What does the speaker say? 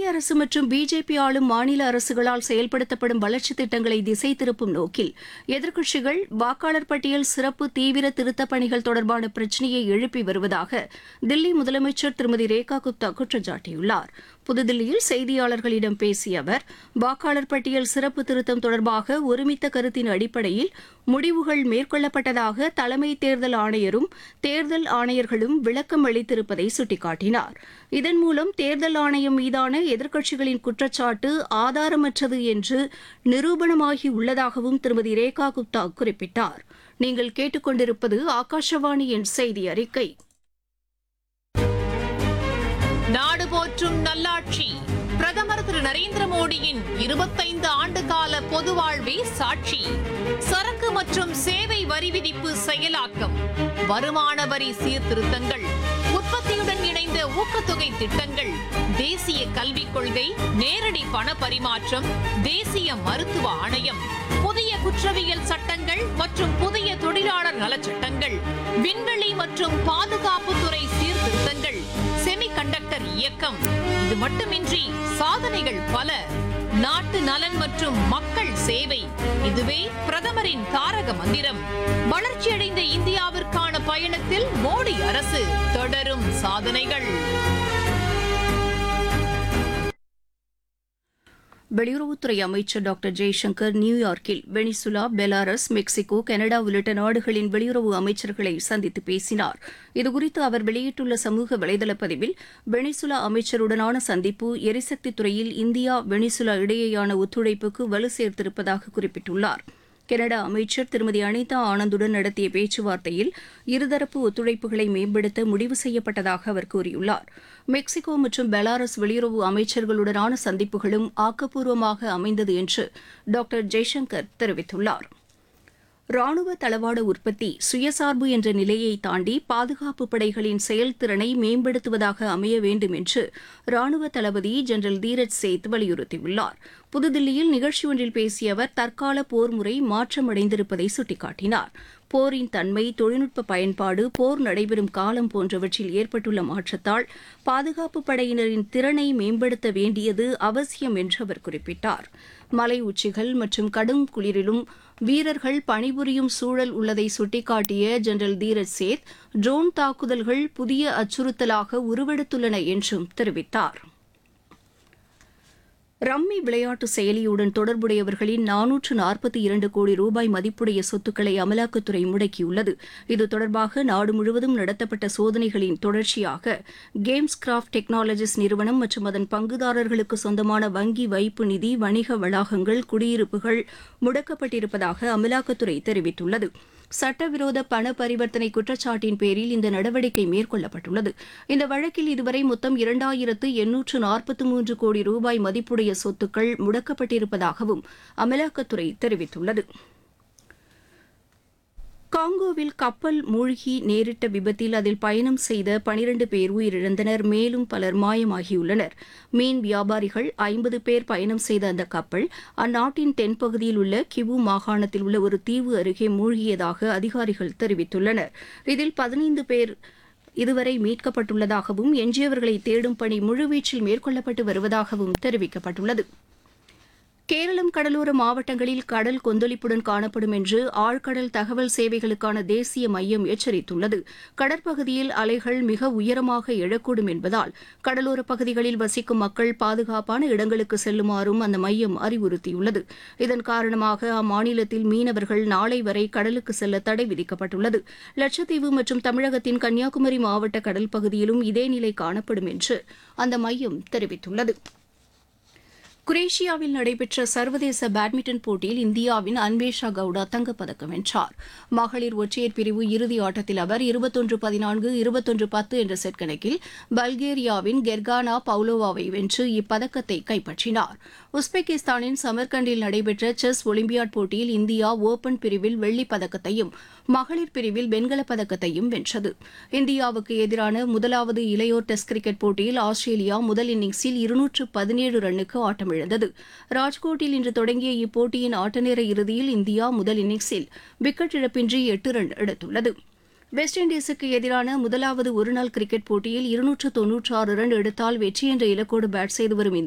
மத்திய அரசு மற்றும் பிஜேபி ஆளும் மாநில அரசுகளால் செயல்படுத்தப்படும் வளர்ச்சித் திட்டங்களை திசை திருப்பும் நோக்கில் எதிர்க்கட்சிகள் வாக்காளர் பட்டியல் சிறப்பு தீவிர திருத்தப் பணிகள் தொடர்பான பிரச்சினையை எழுப்பி வருவதாக தில்லி முதலமைச்சர் திருமதி ரேகா குப்தா குற்றம் சாட்டியுள்ளார் புதுதில்லியில் செய்தியாளர்களிடம் பேசிய அவர் வாக்காளர் பட்டியல் சிறப்பு திருத்தம் தொடர்பாக ஒருமித்த கருத்தின் அடிப்படையில் முடிவுகள் மேற்கொள்ளப்பட்டதாக தலைமை தேர்தல் ஆணையரும் தேர்தல் ஆணையர்களும் விளக்கம் அளித்திருப்பதை சுட்டிக்காட்டினார் இதன் மூலம் தேர்தல் ஆணையம் மீதான எதிர்க்கட்சிகளின் குற்றச்சாட்டு ஆதாரமற்றது என்று நிரூபணமாகி உள்ளதாகவும் திருமதி ரேகா குப்தா குறிப்பிட்டார் நீங்கள் கேட்டுக்கொண்டிருப்பது ஆகாஷவாணியின் செய்தி அறிக்கை நாடு போற்றும் நல்லாட்சி பிரதமர் திரு நரேந்திர மோடியின் இருபத்தைந்து ஆண்டு கால பொது வாழ்வே சாட்சி சரக்கு மற்றும் சேவை வரி விதிப்பு செயலாக்கம் வருமான வரி சீர்திருத்தங்கள் உற்பத்தியுடன் இணைந்த ஊக்கத்தொகை திட்டங்கள் தேசிய கல்விக் கொள்கை நேரடி பண பரிமாற்றம் தேசிய மருத்துவ ஆணையம் புதிய குற்றவியல் சட்டங்கள் மற்றும் புதிய தொழிலாளர் நலச்சட்டங்கள் விண்வெளி மற்றும் பாதுகாப்புத்துறை சீர்திருத்தங்கள் செமிகண்டக்டர் இயக்கம் இது மட்டுமின்றி சாதனைகள் பல நாட்டு நலன் மற்றும் மக்கள் சேவை இதுவே பிரதமரின் தாரக மந்திரம் வளர்ச்சியடைந்த இந்தியாவிற்கான பயணத்தில் மோடி அரசு தொடரும் சாதனைகள் வெளியுறவுத்துறை அமைச்சர் டாக்டர் ஜெய்சங்கர் நியூயார்க்கில் வெனிசுலா பெலாரஸ் மெக்சிகோ கனடா உள்ளிட்ட நாடுகளின் வெளியுறவு அமைச்சர்களை சந்தித்து பேசினார் இதுகுறித்து அவர் வெளியிட்டுள்ள சமூக வலைதள பதிவில் வெனிசுலா அமைச்சருடனான சந்திப்பு எரிசக்தி துறையில் இந்தியா வெனிசுலா இடையேயான ஒத்துழைப்புக்கு வலு சேர்த்திருப்பதாக குறிப்பிட்டுள்ளார் கனடா அமைச்சர் திருமதி அனிதா ஆனந்துடன் நடத்திய பேச்சுவார்த்தையில் இருதரப்பு ஒத்துழைப்புகளை மேம்படுத்த முடிவு செய்யப்பட்டதாக அவர் கூறியுள்ளார் மெக்சிகோ மற்றும் பெலாரஸ் வெளியுறவு அமைச்சர்களுடனான சந்திப்புகளும் ஆக்கப்பூர்வமாக அமைந்தது என்று டாக்டர் ஜெய்சங்கர் தெரிவித்துள்ளார் ராணுவ தளவாட உற்பத்தி சுயசார்பு என்ற நிலையை தாண்டி பாதுகாப்பு படைகளின் செயல்திறனை மேம்படுத்துவதாக அமைய வேண்டும் என்று ராணுவ தளபதி ஜெனரல் தீரஜ் சேத் வலியுறுத்தியுள்ளார் புதுதில்லியில் நிகழ்ச்சி ஒன்றில் பேசிய அவர் தற்கால போர் முறை மாற்றமடைந்திருப்பதை சுட்டிக்காட்டினார் போரின் தன்மை தொழில்நுட்ப பயன்பாடு போர் நடைபெறும் காலம் போன்றவற்றில் ஏற்பட்டுள்ள மாற்றத்தால் பாதுகாப்பு படையினரின் திறனை மேம்படுத்த வேண்டியது அவசியம் என்று அவர் குறிப்பிட்டார் மலை உச்சிகள் மற்றும் கடும் குளிரிலும் வீரர்கள் பணிபுரியும் சூழல் உள்ளதை சுட்டிக்காட்டிய ஜெனரல் தீரஜ் சேத் ட்ரோன் தாக்குதல்கள் புதிய அச்சுறுத்தலாக உருவெடுத்துள்ளன என்றும் தெரிவித்தார் ரம்மி விளையாட்டு செயலியுடன் தொடர்புடையவர்களின் நானூற்று நாற்பத்தி இரண்டு கோடி ரூபாய் மதிப்புடைய சொத்துக்களை அமலாக்கத்துறை முடக்கியுள்ளது இது தொடர்பாக நாடு முழுவதும் நடத்தப்பட்ட சோதனைகளின் தொடர்ச்சியாக கேம்ஸ் கிராஃப்ட் டெக்னாலஜிஸ் நிறுவனம் மற்றும் அதன் பங்குதாரர்களுக்கு சொந்தமான வங்கி வைப்பு நிதி வணிக வளாகங்கள் குடியிருப்புகள் முடக்கப்பட்டிருப்பதாக அமலாக்கத்துறை தெரிவித்துள்ளது சட்டவிரோத பண பரிவர்த்தனை குற்றச்சாட்டின் பேரில் இந்த நடவடிக்கை மேற்கொள்ளப்பட்டுள்ளது இந்த வழக்கில் இதுவரை மொத்தம் இரண்டாயிரத்து எண்ணூற்று நாற்பத்தி மூன்று கோடி ரூபாய் மதிப்புடைய சொத்துக்கள் முடக்கப்பட்டிருப்பதாகவும் அமலாக்கத்துறை தெரிவித்துள்ளது காங்கோவில் கப்பல் மூழ்கி நேரிட்ட விபத்தில் அதில் பயணம் செய்த பனிரண்டு பேர் உயிரிழந்தனர் மேலும் பலர் மாயமாகியுள்ளனர் மீன் வியாபாரிகள் ஐம்பது பேர் பயணம் செய்த அந்த கப்பல் அந்நாட்டின் தென்பகுதியில் உள்ள கிவு மாகாணத்தில் உள்ள ஒரு தீவு அருகே மூழ்கியதாக அதிகாரிகள் தெரிவித்துள்ளனர் இதில் பதினைந்து பேர் இதுவரை மீட்கப்பட்டுள்ளதாகவும் எஞ்சியவர்களை தேடும் பணி முழுவீச்சில் மேற்கொள்ளப்பட்டு வருவதாகவும் தெரிவிக்கப்பட்டுள்ளது கேரளம் கடலோர மாவட்டங்களில் கடல் கொந்தளிப்புடன் காணப்படும் என்று ஆழ்கடல் தகவல் சேவைகளுக்கான தேசிய மையம் எச்சரித்துள்ளது கடற்பகுதியில் அலைகள் மிக உயரமாக எழக்கூடும் என்பதால் கடலோர பகுதிகளில் வசிக்கும் மக்கள் பாதுகாப்பான இடங்களுக்கு செல்லுமாறும் அந்த மையம் அறிவுறுத்தியுள்ளது இதன் காரணமாக அம்மாநிலத்தில் மீனவர்கள் நாளை வரை கடலுக்கு செல்ல தடை விதிக்கப்பட்டுள்ளது லட்சத்தீவு மற்றும் தமிழகத்தின் கன்னியாகுமரி மாவட்ட கடல் பகுதியிலும் இதே நிலை காணப்படும் என்று அந்த மையம் தெரிவித்துள்ளது குரேஷியாவில் நடைபெற்ற சர்வதேச பேட்மிண்டன் போட்டியில் இந்தியாவின் அன்வேஷா கவுடா தங்கப்பதக்கம் வென்றார் மகளிர் ஒற்றையர் பிரிவு இறுதி ஆட்டத்தில் அவர் இருபத்தொன்று பதினான்கு இருபத்தொன்று பத்து என்ற செட் கணக்கில் பல்கேரியாவின் கெர்கானா பவுலோவாவை வென்று இப்பதக்கத்தை கைப்பற்றினார் உஸ்பெகிஸ்தானின் சமர்கண்டில் நடைபெற்ற செஸ் ஒலிம்பியாட் போட்டியில் இந்தியா ஓபன் பிரிவில் வெள்ளிப் பதக்கத்தையும் மகளிர் பிரிவில் வெண்கலப் பதக்கத்தையும் வென்றது இந்தியாவுக்கு எதிரான முதலாவது இளையோர் டெஸ்ட் கிரிக்கெட் போட்டியில் ஆஸ்திரேலியா முதல் இன்னிங்ஸில் இருநூற்று பதினேழு ரன்னுக்கு ஆட்டமிழந்தது ராஜ்கோட்டில் இன்று தொடங்கிய இப்போட்டியின் ஆட்டநேர இறுதியில் இந்தியா முதல் இன்னிங்ஸில் விக்கெட் இழப்பின்றி எட்டு ரன் எடுத்துள்ளது வெஸ்ட் இண்டீஸுக்கு எதிரான முதலாவது ஒருநாள் கிரிக்கெட் போட்டியில் இருநூற்று தொன்னூற்றாறு ரன் எடுத்தால் வெற்றி என்ற இலக்கோடு பேட் செய்து வரும்